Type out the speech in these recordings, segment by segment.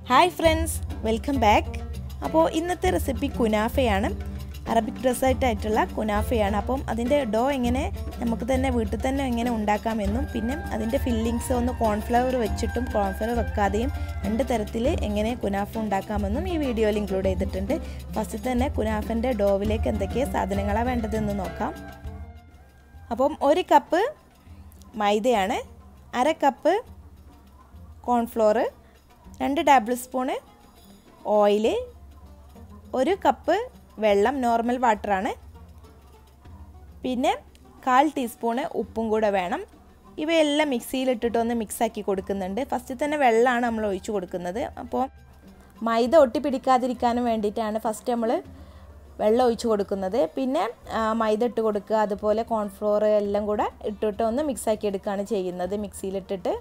hi friends welcome back അപ്പോൾ ഇന്നത്തെ recipe കുനാഫയാണ് Arabic ഡ്രസ്സായിട്ട് ആയിട്ടുള്ള കുനാഫയാണ് അപ്പം അതിൻ്റെ ഡോ എങ്ങനെ നമുക്ക് തന്നെ വീട്ടിൽ തന്നെ എങ്ങനെ ഉണ്ടാക്കാമെന്നും പിന്നെ അതിൻ്റെ ഫില്ലിങ്സ് ഒന്ന് കോൺഫ്ലവർ വെച്ചിട്ടും കോൺഫ്ലവർ വെക്കാതെയും രണ്ട് തരത്തിൽ എങ്ങനെ കുനാഫ ഉണ്ടാക്കാമെന്നും ഈ വീഡിയോയിൽ ഇൻക്ലൂഡ് ചെയ്തിട്ടുണ്ട് ഫസ്റ്റ് തന്നെ കുനാഫൻ്റെ ഡോവിലേക്ക് എന്തൊക്കെ സാധനങ്ങളാണ് വേണ്ടതെന്ന് നോക്കാം അപ്പം ഒരു കപ്പ് മൈദയാണ് അര കപ്പ് കോൺഫ്ലോർ രണ്ട് ടേബിൾ സ്പൂണ് ഓയിൽ ഒരു കപ്പ് വെള്ളം നോർമൽ വാട്ടറാണ് പിന്നെ കാൽ ടീസ്പൂണ് ഉപ്പും കൂടെ വേണം ഇവയെല്ലാം മിക്സിയിലിട്ടിട്ട് ഒന്ന് മിക്സാക്കി കൊടുക്കുന്നുണ്ട് ഫസ്റ്റ് തന്നെ വെള്ളമാണ് നമ്മൾ ഒഴിച്ചു കൊടുക്കുന്നത് അപ്പോൾ മൈദ ഒട്ടിപ്പിടിക്കാതിരിക്കാനും വേണ്ടിയിട്ടാണ് ഫസ്റ്റ് നമ്മൾ വെള്ളം ഒഴിച്ചു കൊടുക്കുന്നത് പിന്നെ മൈദ ഇട്ട് കൊടുക്കുക അതുപോലെ കോൺഫ്ലോർ എല്ലാം കൂടെ ഇട്ടിട്ട് ഒന്ന് മിക്സാക്കി എടുക്കുകയാണ് ചെയ്യുന്നത് മിക്സിയിലിട്ടിട്ട്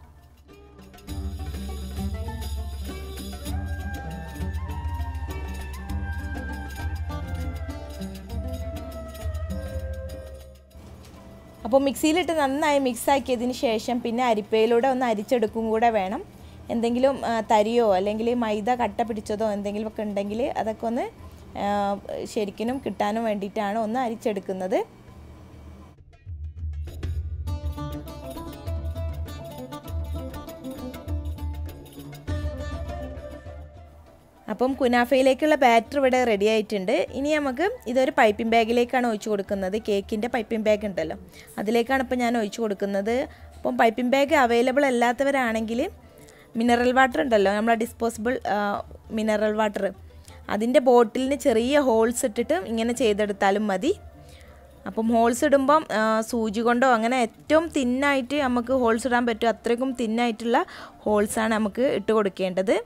അപ്പോൾ മിക്സിയിലിട്ട് നന്നായി മിക്സ് ആക്കിയതിന് ശേഷം പിന്നെ അരിപ്പയിലൂടെ ഒന്ന് അരിച്ചെടുക്കും കൂടെ വേണം എന്തെങ്കിലും തരിയോ അല്ലെങ്കിൽ മൈദ കട്ട പിടിച്ചതോ എന്തെങ്കിലും ഒക്കെ ഉണ്ടെങ്കിൽ അതൊക്കെ ഒന്ന് ശരിക്കും കിട്ടാനും വേണ്ടിയിട്ടാണ് ഒന്ന് അരിച്ചെടുക്കുന്നത് അപ്പം കുനാഫയിലേക്കുള്ള ബാറ്റർ ഇവിടെ റെഡി ആയിട്ടുണ്ട് ഇനി നമുക്ക് ഇതൊരു പൈപ്പിംഗ് ബാഗിലേക്കാണ് ഒഴിച്ചു കൊടുക്കുന്നത് കേക്കിൻ്റെ പൈപ്പിംഗ് ബാഗ് ഉണ്ടല്ലോ അതിലേക്കാണ് ഇപ്പോൾ ഞാൻ ഒഴിച്ചു കൊടുക്കുന്നത് അപ്പം പൈപ്പിംഗ് ബാഗ് അവൈലബിൾ അല്ലാത്തവരാണെങ്കിൽ മിനറൽ വാട്ടർ ഉണ്ടല്ലോ നമ്മളെ ഡിസ്പോസിബിൾ മിനറൽ വാട്ടർ അതിൻ്റെ ബോട്ടിലിന് ചെറിയ ഹോൾസ് ഇട്ടിട്ട് ഇങ്ങനെ ചെയ്തെടുത്താലും മതി അപ്പം ഹോൾസ് ഇടുമ്പം സൂചി കൊണ്ടോ അങ്ങനെ ഏറ്റവും തിന്നായിട്ട് നമുക്ക് ഹോൾസ് ഇടാൻ പറ്റും അത്രയ്ക്കും തിന്നായിട്ടുള്ള ഹോൾസാണ് നമുക്ക് ഇട്ട് കൊടുക്കേണ്ടത്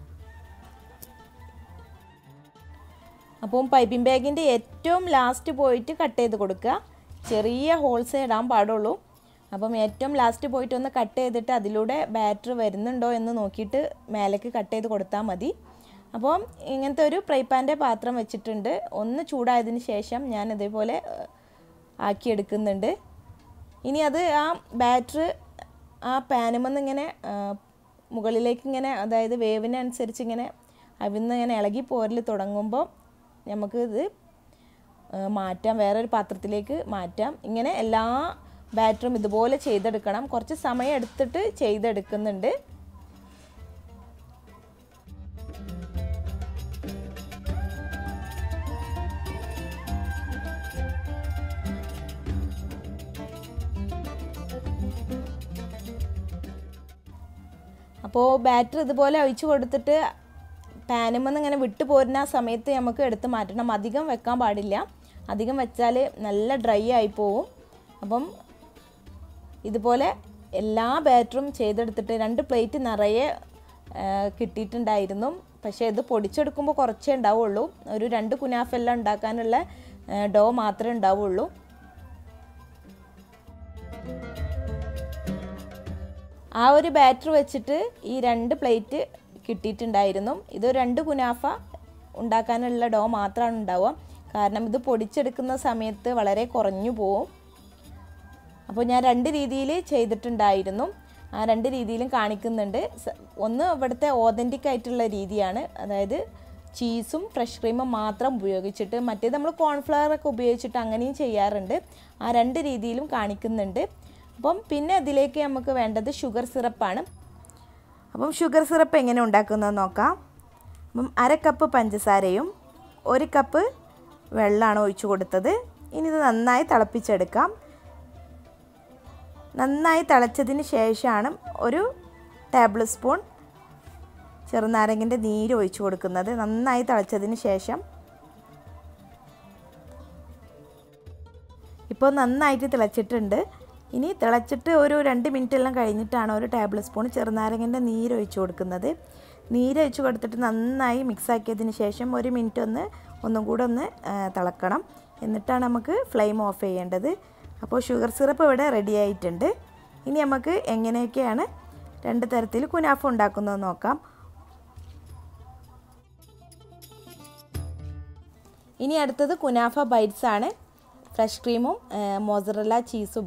അപ്പം പൈപ്പിംഗ് ബാഗിൻ്റെ ഏറ്റവും ലാസ്റ്റ് പോയിട്ട് കട്ട് ചെയ്ത് കൊടുക്കുക ചെറിയ ഹോൾസേ ഇടാൻ പാടുള്ളൂ അപ്പം ഏറ്റവും ലാസ്റ്റ് പോയിട്ട് ഒന്ന് കട്ട് ചെയ്തിട്ട് അതിലൂടെ ബാറ്റർ വരുന്നുണ്ടോ എന്ന് നോക്കിയിട്ട് മേലേക്ക് കട്ട് ചെയ്ത് കൊടുത്താൽ മതി അപ്പം ഇങ്ങനത്തെ ഒരു ഫ്രൈ പാൻ്റെ പാത്രം വെച്ചിട്ടുണ്ട് ഒന്ന് ചൂടായതിന് ശേഷം ഞാൻ ഇതേപോലെ ആക്കിയെടുക്കുന്നുണ്ട് ഇനി അത് ആ ബാറ്റർ ആ പാനുമെന്ന് ഇങ്ങനെ മുകളിലേക്ക് ഇങ്ങനെ അതായത് വേവിനനുസരിച്ച് ഇങ്ങനെ അവിന്ന് ഇങ്ങനെ ഇളകി പോരൽ തുടങ്ങുമ്പോൾ നമുക്ക് ഇത് മാറ്റാം വേറൊരു പാത്രത്തിലേക്ക് മാറ്റാം ഇങ്ങനെ എല്ലാ ബാറ്ററും ഇതുപോലെ ചെയ്തെടുക്കണം കുറച്ച് സമയം എടുത്തിട്ട് ചെയ്തെടുക്കുന്നുണ്ട് അപ്പോൾ ബാറ്റർ ഇതുപോലെ ഒഴിച്ചു കൊടുത്തിട്ട് പാനുമെന്ന് ഇങ്ങനെ വിട്ടു പോരുന്ന ആ സമയത്ത് നമുക്ക് എടുത്ത് മാറ്റണം അധികം വെക്കാൻ പാടില്ല അധികം വെച്ചാൽ നല്ല ഡ്രൈ ആയി പോവും അപ്പം ഇതുപോലെ എല്ലാ ബാറ്ററും ചെയ്തെടുത്തിട്ട് രണ്ട് പ്ലേറ്റ് നിറയെ കിട്ടിയിട്ടുണ്ടായിരുന്നു പക്ഷേ ഇത് പൊടിച്ചെടുക്കുമ്പോൾ കുറച്ചേ ഉണ്ടാവുള്ളൂ ഒരു രണ്ട് കുനാഫെല്ലാം ഉണ്ടാക്കാനുള്ള ഡോ മാത്രമേ ഉണ്ടാവുള്ളൂ ആ ഒരു ബാറ്റർ വെച്ചിട്ട് ഈ രണ്ട് പ്ലേറ്റ് കിട്ടിയിട്ടുണ്ടായിരുന്നു ഇത് രണ്ട് കുനാഫ ഉണ്ടാക്കാനുള്ള ഡോ മാത്രമാണ് ഉണ്ടാവുക കാരണം ഇത് പൊടിച്ചെടുക്കുന്ന സമയത്ത് വളരെ കുറഞ്ഞു പോവും അപ്പോൾ ഞാൻ രണ്ട് രീതിയിൽ ചെയ്തിട്ടുണ്ടായിരുന്നു ആ രണ്ട് രീതിയിലും കാണിക്കുന്നുണ്ട് ഒന്ന് ഇവിടുത്തെ ഓതൻറ്റിക് ആയിട്ടുള്ള രീതിയാണ് അതായത് ചീസും ഫ്രഷ് ക്രീമും മാത്രം ഉപയോഗിച്ചിട്ട് മറ്റേത് നമ്മൾ കോൺഫ്ലവർ ഒക്കെ ഉപയോഗിച്ചിട്ട് അങ്ങനെയും ചെയ്യാറുണ്ട് ആ രണ്ട് രീതിയിലും കാണിക്കുന്നുണ്ട് അപ്പം പിന്നെ അതിലേക്ക് നമുക്ക് വേണ്ടത് ഷുഗർ സിറപ്പാണ് അപ്പം ഷുഗർ സിറപ്പ് എങ്ങനെ ഉണ്ടാക്കുന്നത് നോക്കാം അപ്പം അര കപ്പ് പഞ്ചസാരയും ഒരു കപ്പ് വെള്ളമാണ് ഒഴിച്ചു കൊടുത്തത് ഇനി ഇത് നന്നായി തിളപ്പിച്ചെടുക്കാം നന്നായി തിളച്ചതിന് ശേഷമാണ് ഒരു ടേബിൾ സ്പൂൺ ചെറുനാരങ്ങിൻ്റെ നീര് ഒഴിച്ചു കൊടുക്കുന്നത് നന്നായി തിളച്ചതിന് ശേഷം ഇപ്പോൾ നന്നായിട്ട് തിളച്ചിട്ടുണ്ട് ഇനി തിളച്ചിട്ട് ഒരു രണ്ട് മിനിറ്റ് എല്ലാം കഴിഞ്ഞിട്ടാണ് ഒരു ടേബിൾ സ്പൂൺ ചെറുനാരങ്ങൻ്റെ നീര് ഒഴിച്ചു കൊടുക്കുന്നത് നീര് ഒഴിച്ച് കൊടുത്തിട്ട് നന്നായി മിക്സ് ആക്കിയതിന് ശേഷം ഒരു മിനിറ്റ് ഒന്ന് ഒന്നും കൂടെ ഒന്ന് തിളക്കണം എന്നിട്ടാണ് നമുക്ക് ഫ്ലെയിം ഓഫ് ചെയ്യേണ്ടത് അപ്പോൾ ഷുഗർ സിറപ്പ് ഇവിടെ റെഡി ആയിട്ടുണ്ട് ഇനി നമുക്ക് എങ്ങനെയൊക്കെയാണ് രണ്ട് തരത്തിൽ കുനാഫ ഉണ്ടാക്കുന്നത് നോക്കാം ഇനി അടുത്തത് കുനാഫ ബൈറ്റ്സ് ആണ് ഫ്രഷ് ക്രീമും മോസറല്ല ചീസും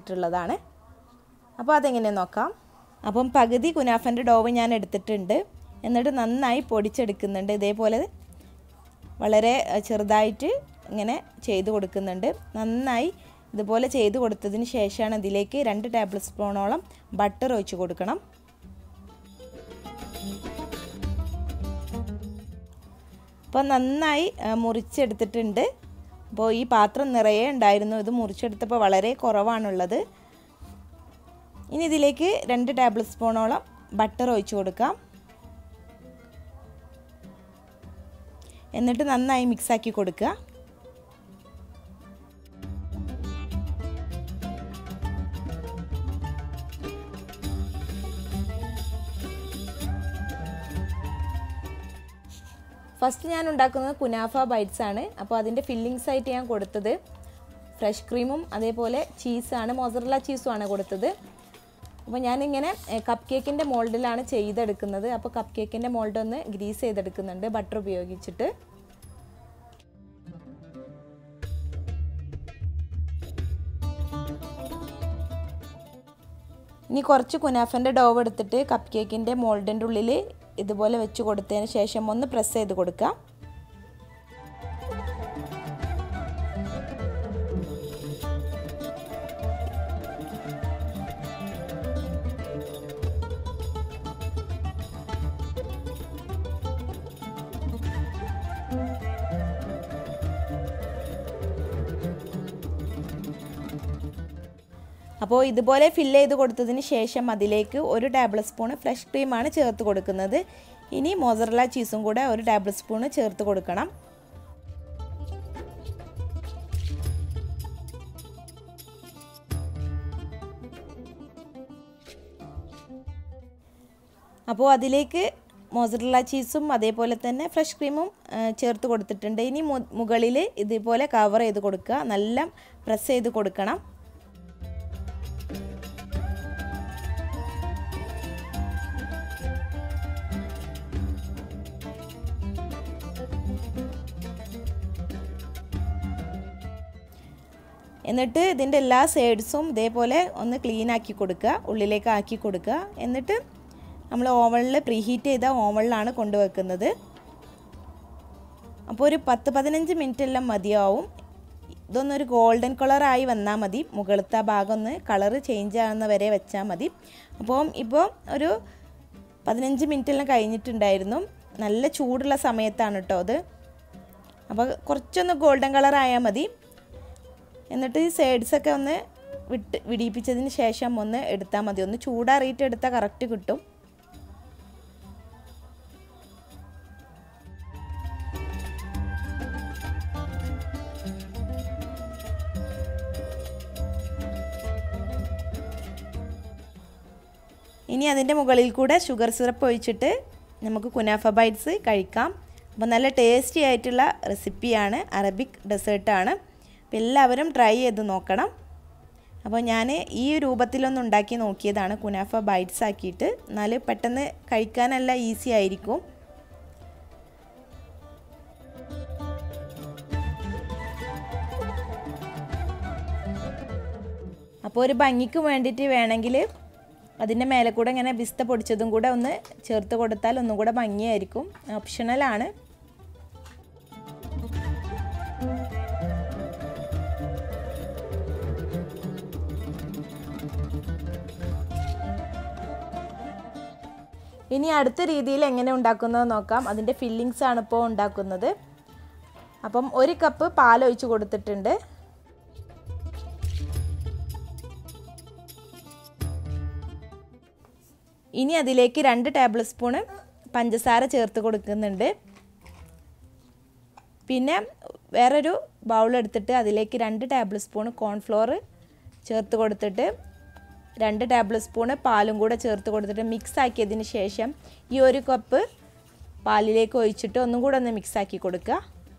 ഉപയോഗിച്ചിട്ടുള്ളതാണ് അപ്പോൾ അതെങ്ങനെ നോക്കാം അപ്പം പകുതി കുനാഫൻ്റെ ഡോവ് ഞാൻ എടുത്തിട്ടുണ്ട് എന്നിട്ട് നന്നായി പൊടിച്ചെടുക്കുന്നുണ്ട് ഇതേപോലെ വളരെ ചെറുതായിട്ട് ഇങ്ങനെ ചെയ്ത് കൊടുക്കുന്നുണ്ട് നന്നായി ഇതുപോലെ ചെയ്ത് കൊടുത്തതിന് ശേഷമാണ് ഇതിലേക്ക് രണ്ട് ടേബിൾ സ്പൂണോളം ബട്ടർ ഒഴിച്ച് കൊടുക്കണം അപ്പോൾ നന്നായി മുറിച്ചെടുത്തിട്ടുണ്ട് അപ്പോൾ ഈ പാത്രം നിറയെ ഉണ്ടായിരുന്നു ഇത് മുറിച്ചെടുത്തപ്പോൾ വളരെ കുറവാണുള്ളത് ഇനി ഇതിലേക്ക് രണ്ട് ടേബിൾ സ്പൂണോളം ബട്ടർ ഒഴിച്ച് കൊടുക്കാം എന്നിട്ട് നന്നായി മിക്സാക്കി കൊടുക്കുക ഫസ്റ്റ് ഞാൻ ഉണ്ടാക്കുന്നത് കുനാഫ ബൈറ്റ്സ് ആണ് അപ്പോൾ അതിൻ്റെ ഫില്ലിങ്സ് ആയിട്ട് ഞാൻ കൊടുത്തത് ഫ്രഷ് ക്രീമും അതേപോലെ ചീസാണ് മൊസറല ചീസും ആണ് കൊടുത്തത് അപ്പോൾ ഞാനിങ്ങനെ കപ്പ് കേക്കിൻ്റെ മോൾഡിലാണ് ചെയ്തെടുക്കുന്നത് അപ്പോൾ കപ്പ് കേക്കിൻ്റെ മോൾഡ് ഒന്ന് ഗ്രീസ് ചെയ്തെടുക്കുന്നുണ്ട് ബട്ടർ ഉപയോഗിച്ചിട്ട് ഇനി കുറച്ച് കുനാഫൻ്റെ ഡോവ് എടുത്തിട്ട് കപ്പ് കേക്കിൻ്റെ മോൾഡിൻ്റെ ഉള്ളിൽ ഇതുപോലെ വെച്ച് കൊടുത്തതിന് ശേഷം ഒന്ന് പ്രസ് ചെയ്ത് കൊടുക്കുക അപ്പോൾ ഇതുപോലെ ഫില്ല് ചെയ്ത് കൊടുത്തതിന് ശേഷം അതിലേക്ക് ഒരു ടേബിൾ സ്പൂൺ ഫ്രഷ് ക്രീമാണ് ചേർത്ത് കൊടുക്കുന്നത് ഇനി മോസറല ചീസും കൂടെ ഒരു ടേബിൾ സ്പൂൺ ചേർത്ത് കൊടുക്കണം അപ്പോൾ അതിലേക്ക് മോസറല്ല ചീസും അതേപോലെ തന്നെ ഫ്രഷ് ക്രീമും ചേർത്ത് കൊടുത്തിട്ടുണ്ട് ഇനി മുകളിൽ ഇതുപോലെ കവർ ചെയ്ത് കൊടുക്കുക നല്ല പ്രസ് ചെയ്ത് കൊടുക്കണം എന്നിട്ട് ഇതിൻ്റെ എല്ലാ സൈഡ്സും ഇതേപോലെ ഒന്ന് ക്ലീൻ ആക്കി കൊടുക്കുക ഉള്ളിലേക്ക് ആക്കി കൊടുക്കുക എന്നിട്ട് നമ്മൾ ഓവണിൽ പ്രീഹീറ്റ് ചെയ്ത ഓവണിലാണ് കൊണ്ടുവെക്കുന്നത് അപ്പോൾ ഒരു പത്ത് പതിനഞ്ച് മിനിറ്റ് എല്ലാം മതിയാവും ഇതൊന്നൊരു ഗോൾഡൻ കളറായി വന്നാൽ മതി മുകളിലത്തെ ഭാഗം ഒന്ന് കളറ് ചേഞ്ച് ആകുന്ന വരെ വെച്ചാൽ മതി അപ്പോൾ ഇപ്പോൾ ഒരു പതിനഞ്ച് മിനിറ്റ് എല്ലാം കഴിഞ്ഞിട്ടുണ്ടായിരുന്നു നല്ല ചൂടുള്ള സമയത്താണ് കേട്ടോ അത് അപ്പോൾ കുറച്ചൊന്ന് ഗോൾഡൻ കളർ ആയാൽ മതി എന്നിട്ട് ഈ സൈഡ്സൊക്കെ ഒന്ന് വിട്ട് വിടിയിപ്പിച്ചതിന് ശേഷം ഒന്ന് എടുത്താൽ മതി ഒന്ന് ചൂടാറിയിട്ട് എടുത്താൽ കറക്റ്റ് കിട്ടും ഇനി അതിൻ്റെ മുകളിൽ കൂടെ ഷുഗർ സിറപ്പ് ഒഴിച്ചിട്ട് നമുക്ക് കുനാഫ ബൈറ്റ്സ് കഴിക്കാം അപ്പോൾ നല്ല ടേസ്റ്റി ആയിട്ടുള്ള റെസിപ്പിയാണ് അറബിക് ഡെസേർട്ടാണ് അപ്പോൾ എല്ലാവരും ട്രൈ ചെയ്ത് നോക്കണം അപ്പോൾ ഞാൻ ഈ രൂപത്തിലൊന്ന് ഉണ്ടാക്കി നോക്കിയതാണ് കുനാഫ ബൈറ്റ്സ് ആക്കിയിട്ട് എന്നാൽ പെട്ടെന്ന് കഴിക്കാനല്ല ഈസി ആയിരിക്കും അപ്പോൾ ഒരു ഭംഗിക്ക് വേണ്ടിയിട്ട് വേണമെങ്കിൽ അതിൻ്റെ മേലെ കൂടെ ഇങ്ങനെ ബിസ്ത പൊടിച്ചതും കൂടെ ഒന്ന് ചേർത്ത് കൊടുത്താൽ ഒന്നും കൂടെ ഭംഗിയായിരിക്കും ഓപ്ഷണലാണ് ഇനി അടുത്ത രീതിയിൽ എങ്ങനെ ഉണ്ടാക്കുന്നത് നോക്കാം അതിൻ്റെ ഫില്ലിങ്സ് ആണ് ഇപ്പോൾ ഉണ്ടാക്കുന്നത് അപ്പം ഒരു കപ്പ് പാൽ ഒഴിച്ച് കൊടുത്തിട്ടുണ്ട് ഇനി അതിലേക്ക് രണ്ട് ടേബിൾ സ്പൂണ് പഞ്ചസാര ചേർത്ത് കൊടുക്കുന്നുണ്ട് പിന്നെ വേറൊരു ബൗൾ എടുത്തിട്ട് അതിലേക്ക് രണ്ട് ടേബിൾ സ്പൂൺ കോൺഫ്ലോർ ചേർത്ത് കൊടുത്തിട്ട് രണ്ട് ടേബിൾ സ്പൂണ് പാലും കൂടെ ചേർത്ത് കൊടുത്തിട്ട് മിക്സ് ആക്കിയതിന് ശേഷം ഈ ഒരു കപ്പ് പാലിലേക്ക് ഒഴിച്ചിട്ട് ഒന്നും കൂടെ ഒന്ന് മിക്സ് ആക്കി കൊടുക്കുക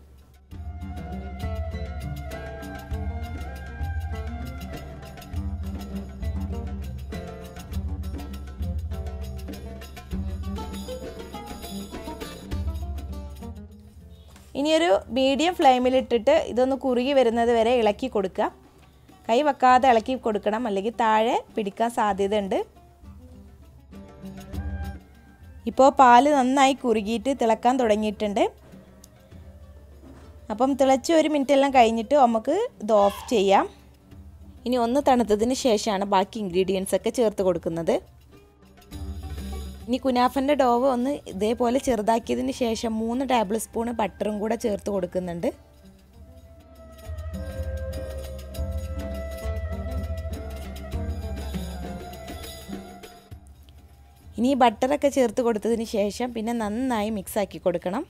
ഇനിയൊരു മീഡിയം ഫ്ലെയിമിലിട്ടിട്ട് ഇതൊന്ന് കുറുകി വരുന്നത് വരെ ഇളക്കി കൊടുക്കുക കൈ വെക്കാതെ ഇളക്കി കൊടുക്കണം അല്ലെങ്കിൽ താഴെ പിടിക്കാൻ സാധ്യതയുണ്ട് ഇപ്പോൾ പാല് നന്നായി കുറുകിയിട്ട് തിളക്കാൻ തുടങ്ങിയിട്ടുണ്ട് അപ്പം തിളച്ച് ഒരു മിനിറ്റ് എല്ലാം കഴിഞ്ഞിട്ട് നമുക്ക് ഇത് ഓഫ് ചെയ്യാം ഇനി ഒന്ന് തണുത്തതിന് ശേഷമാണ് ബാക്കി ഇൻഗ്രീഡിയൻസ് ഒക്കെ ചേർത്ത് കൊടുക്കുന്നത് ഇനി കുനാഫൻ്റെ ഡോവ് ഒന്ന് ഇതേപോലെ ചെറുതാക്കിയതിന് ശേഷം മൂന്ന് ടേബിൾ സ്പൂണ് ബട്ടറും കൂടെ ചേർത്ത് കൊടുക്കുന്നുണ്ട് ഇനി ബട്ടറൊക്കെ ചേർത്ത് കൊടുത്തതിന് ശേഷം പിന്നെ നന്നായി മിക്സ് ആക്കി കൊടുക്കണം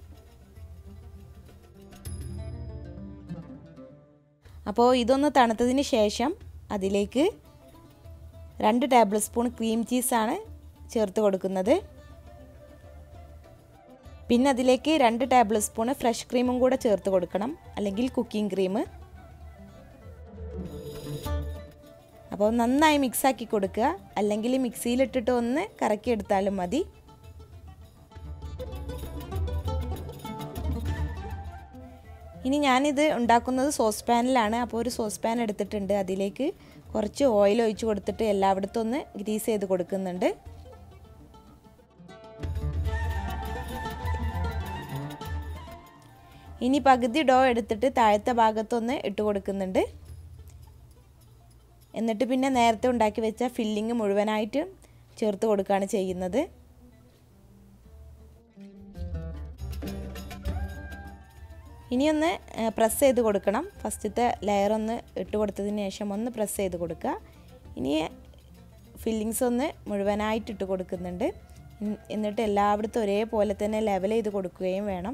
അപ്പോൾ ഇതൊന്ന് തണുത്തതിന് ശേഷം അതിലേക്ക് രണ്ട് ടേബിൾ സ്പൂൺ ക്രീം ചീസാണ് ചേർത്ത് കൊടുക്കുന്നത് പിന്നെ അതിലേക്ക് രണ്ട് ടേബിൾ സ്പൂൺ ഫ്രഷ് ക്രീമും കൂടെ ചേർത്ത് കൊടുക്കണം അല്ലെങ്കിൽ കുക്കിംഗ് ക്രീം അപ്പോൾ നന്നായി മിക്സാക്കി കൊടുക്കുക അല്ലെങ്കിൽ മിക്സിയിലിട്ടിട്ട് ഒന്ന് കറക്കി എടുത്താലും മതി ഇനി ഞാനിത് ഉണ്ടാക്കുന്നത് സോസ് പാനിലാണ് അപ്പോൾ ഒരു സോസ് പാൻ എടുത്തിട്ടുണ്ട് അതിലേക്ക് കുറച്ച് ഓയിൽ ഒഴിച്ച് കൊടുത്തിട്ട് എല്ലായിടത്തും ഒന്ന് ഗ്രീസ് ചെയ്ത് കൊടുക്കുന്നുണ്ട് ഇനി പകുതി ഡോ എടുത്തിട്ട് താഴത്തെ ഭാഗത്തൊന്ന് ഇട്ട് കൊടുക്കുന്നുണ്ട് എന്നിട്ട് പിന്നെ നേരത്തെ ഉണ്ടാക്കി വെച്ച ഫില്ലിങ് മുഴുവനായിട്ട് ചേർത്ത് കൊടുക്കുകയാണ് ചെയ്യുന്നത് ഇനിയൊന്ന് പ്രസ് ചെയ്ത് കൊടുക്കണം ഫസ്റ്റത്തെ ലെയർ ഒന്ന് ഇട്ട് കൊടുത്തതിന് ശേഷം ഒന്ന് പ്രസ് ചെയ്ത് കൊടുക്കുക ഇനി ഫില്ലിങ്സ് ഒന്ന് മുഴുവനായിട്ട് ഇട്ട് കൊടുക്കുന്നുണ്ട് എന്നിട്ട് എല്ലായിടത്തും ഒരേപോലെ തന്നെ ലെവൽ ചെയ്ത് കൊടുക്കുകയും വേണം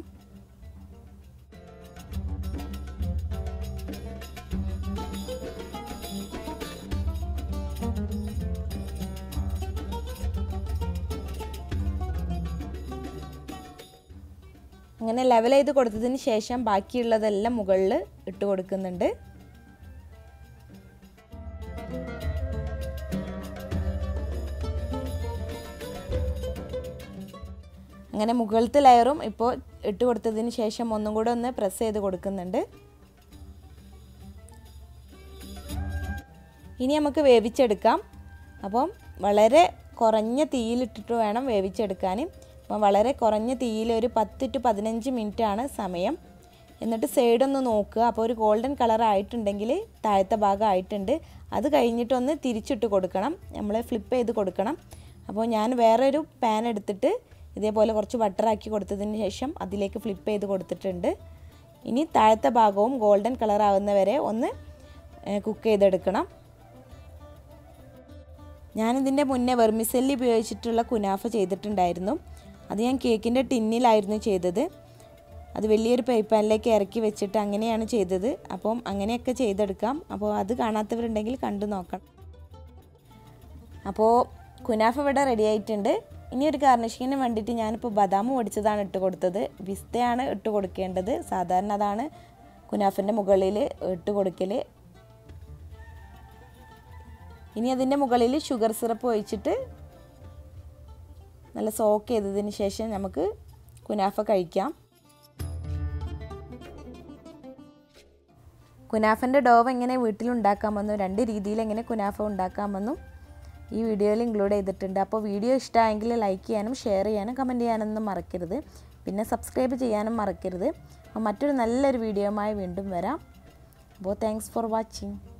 അങ്ങനെ ലെവൽ ചെയ്ത് കൊടുത്തതിന് ശേഷം ബാക്കിയുള്ളതെല്ലാം മുകളിൽ ഇട്ട് കൊടുക്കുന്നുണ്ട് അങ്ങനെ മുകളിലത്തെ ലെയറും ഇപ്പോൾ ഇട്ട് കൊടുത്തതിന് ശേഷം ഒന്നും കൂടെ ഒന്ന് പ്രസ് ചെയ്ത് കൊടുക്കുന്നുണ്ട് ഇനി നമുക്ക് വേവിച്ചെടുക്കാം അപ്പം വളരെ കുറഞ്ഞ തീയിലിട്ടിട്ട് വേണം വേവിച്ചെടുക്കാൻ അപ്പം വളരെ കുറഞ്ഞ തീയിൽ ഒരു പത്ത് ടു പതിനഞ്ച് മിനിറ്റ് ആണ് സമയം എന്നിട്ട് സൈഡൊന്ന് നോക്കുക അപ്പോൾ ഒരു ഗോൾഡൻ കളർ ആയിട്ടുണ്ടെങ്കിൽ താഴത്തെ ഭാഗം ആയിട്ടുണ്ട് അത് കഴിഞ്ഞിട്ടൊന്ന് തിരിച്ചിട്ട് കൊടുക്കണം നമ്മൾ ഫ്ലിപ്പ് ചെയ്ത് കൊടുക്കണം അപ്പോൾ ഞാൻ വേറൊരു പാൻ എടുത്തിട്ട് ഇതേപോലെ കുറച്ച് ബട്ടറാക്കി കൊടുത്തതിന് ശേഷം അതിലേക്ക് ഫ്ലിപ്പ് ചെയ്ത് കൊടുത്തിട്ടുണ്ട് ഇനി താഴത്തെ ഭാഗവും ഗോൾഡൻ കളർ ആവുന്നവരെ ഒന്ന് കുക്ക് ചെയ്തെടുക്കണം ഞാനിതിൻ്റെ മുന്നേ വെർമിസെല്ലി ഉപയോഗിച്ചിട്ടുള്ള കുനാഫ ചെയ്തിട്ടുണ്ടായിരുന്നു അത് ഞാൻ കേക്കിൻ്റെ ടിന്നിലായിരുന്നു ചെയ്തത് അത് വലിയൊരു പേപ്പാനിലേക്ക് ഇറക്കി വെച്ചിട്ട് അങ്ങനെയാണ് ചെയ്തത് അപ്പം അങ്ങനെയൊക്കെ ചെയ്തെടുക്കാം അപ്പോൾ അത് കാണാത്തവരുണ്ടെങ്കിൽ കണ്ടു നോക്കണം അപ്പോൾ കുനാഫ ഇവിടെ റെഡി ആയിട്ടുണ്ട് ഇനി ഒരു ഗാർണിഷിങ്ങിന് വേണ്ടിയിട്ട് ഞാനിപ്പോൾ ബദാം പൊടിച്ചതാണ് ഇട്ട് കൊടുത്തത് പിസ്തയാണ് ഇട്ട് കൊടുക്കേണ്ടത് സാധാരണ അതാണ് കുനാഫിൻ്റെ മുകളിൽ ഇട്ട് കൊടുക്കൽ ഇനി അതിൻ്റെ മുകളിൽ ഷുഗർ സിറപ്പ് ഒഴിച്ചിട്ട് നല്ല സോക്ക് ചെയ്തതിന് ശേഷം നമുക്ക് കുനാഫ കഴിക്കാം കുനാഫൻ്റെ ഡോവ് എങ്ങനെ വീട്ടിലുണ്ടാക്കാമെന്നും രണ്ട് രീതിയിൽ എങ്ങനെ കുനാഫ ഉണ്ടാക്കാമെന്നും ഈ വീഡിയോയിൽ ഇൻക്ലൂഡ് ചെയ്തിട്ടുണ്ട് അപ്പോൾ വീഡിയോ ഇഷ്ടമായെങ്കിൽ ലൈക്ക് ചെയ്യാനും ഷെയർ ചെയ്യാനും കമൻറ്റ് ചെയ്യാനൊന്നും മറക്കരുത് പിന്നെ സബ്സ്ക്രൈബ് ചെയ്യാനും മറക്കരുത് അപ്പോൾ മറ്റൊരു നല്ലൊരു വീഡിയോയുമായി വീണ്ടും വരാം അപ്പോൾ താങ്ക്സ് ഫോർ വാച്ചിങ്